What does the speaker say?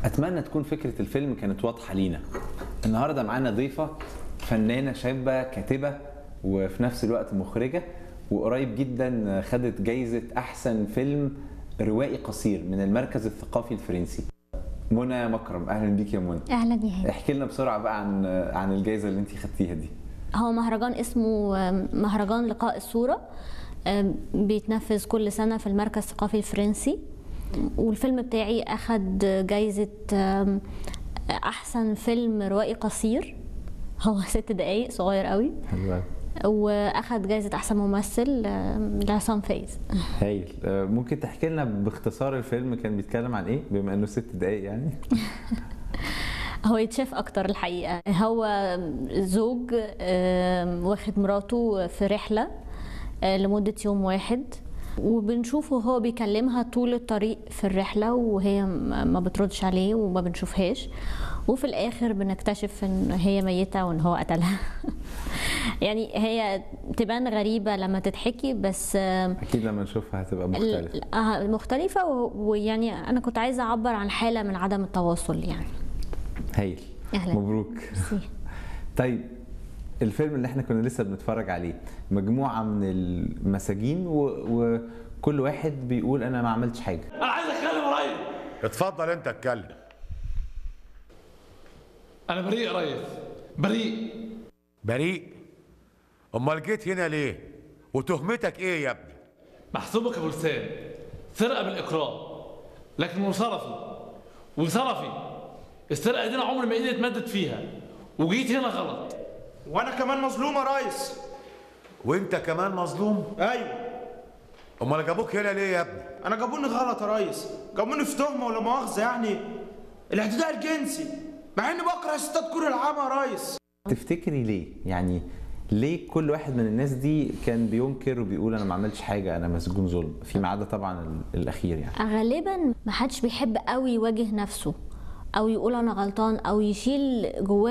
اتمنى تكون فكره الفيلم كانت واضحه لينا النهارده معانا ضيفه فنانه شابه كاتبه وفي نفس الوقت مخرجه وقريب جدا خدت جايزه احسن فيلم روائي قصير من المركز الثقافي الفرنسي منى مكرم اهلا بيك يا منى اهلا يا هاني احكي لنا بسرعه بقى عن عن الجائزه اللي انت خدتيها دي هو مهرجان اسمه مهرجان لقاء الصورة بيتنفذ كل سنة في المركز الثقافي الفرنسي والفيلم بتاعي أخد جايزة أحسن فيلم روائي قصير هو ست دقايق صغير قوي حلو واخد جايزه احسن ممثل لعصام فايز هايل ممكن تحكي لنا باختصار الفيلم كان بيتكلم عن ايه بما انه ست دقايق يعني هو يتشاف اكتر الحقيقه هو زوج واخد مراته في رحله لمده يوم واحد وبنشوفه هو بيكلمها طول الطريق في الرحله وهي ما بتردش عليه وما بنشوفهاش وفي الاخر بنكتشف ان هي ميته وان هو قتلها يعني هي تبان غريبه لما تتحكي بس اكيد لما نشوفها هتبقى مختلفه مختلفه ويعني انا كنت عايزه اعبر عن حاله من عدم التواصل يعني هايل أهلا. مبروك طيب الفيلم اللي احنا كنا لسه بنتفرج عليه مجموعه من المساجين و... وكل واحد بيقول انا ما عملتش حاجه انا عايز اتكلم قريب اتفضل انت اتكلم انا بريء يا ريس بريء بريء امال جيت هنا ليه وتهمتك ايه يا ابني محسوبك يا ابو لسان سرقه بالاقرار لكن وصرفي وصرفي السرقه دي انا عمري ما ايدي اتمدت فيها وجيت هنا غلط وانا كمان مظلوم يا ريس وانت كمان مظلوم ايوه امال جابوك هنا ليه يا ابني انا جابوني غلط يا ريس جابوني في تهمه ولا مؤاخذه يعني الاعتداء الجنسي مع اني بكره ستات كره العامه يا ريس تفتكري ليه يعني ليه كل واحد من الناس دي كان بينكر وبيقول انا ما عملتش حاجه انا مسجون ظلم فيما عدا طبعا الاخير يعني غالبا ما حدش بيحب قوي يواجه نفسه او يقول انا غلطان او يشيل جواه